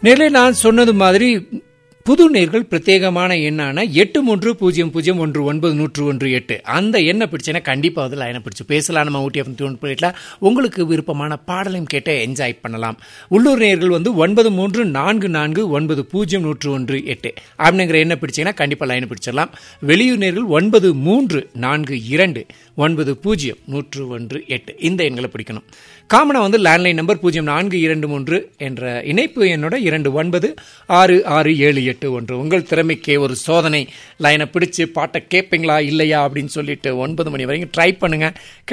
நேரிலே நான் சொன்னது மாதிரி புது நேர்கள் பிரத்யேகமான எண்ணான எட்டு மூன்று பூஜ்ஜியம் பூஜ்ஜியம் ஒன்று ஒன்பது நூற்று ஒன்று எட்டு அந்த எண்ணை பிடிச்சேன்னா கண்டிப்பாக வந்து லைனை பிடிச்சி பேசலாம் நம்ம ஊட்டி எஃப்எம் தூண்டு போயிட்டா உங்களுக்கு விருப்பமான பாடலையும் கேட்டு என்ஜாய் பண்ணலாம் உள்ளூர் நேர்கள் வந்து ஒன்பது மூன்று நான்கு நான்கு ஒன்பது பூஜ்ஜியம் நூற்று ஒன்று எட்டு அப்படிங்கிற எண்ணை பிடிச்சிங்கன்னா கண்டிப்பாக லைனை பிடிச்சிடலாம் வெளியூர் நேர்கள் ஒன்பது மூன்று நான்கு இரண்டு ஒன்பது பூஜ்ஜியம் நூற்று ஒன்று எட்டு இந்த எண்களை பிடிக்கணும் காமனா வந்து லேண்ட்லைன் நம்பர் பூஜ்ஜியம் நான்கு இரண்டு மூன்று என்ற இணைப்பு எண்ணோட இரண்டு ஒன்பது ஆறு ஆறு ஏழு எட்டு ஒன்று உங்கள் திறமைக்கே ஒரு சோதனை லைனை பிடிச்சு பாட்டை கேட்பீங்களா இல்லையா அப்படின்னு சொல்லிட்டு ஒன்பது மணி வரைக்கும் ட்ரை பண்ணுங்க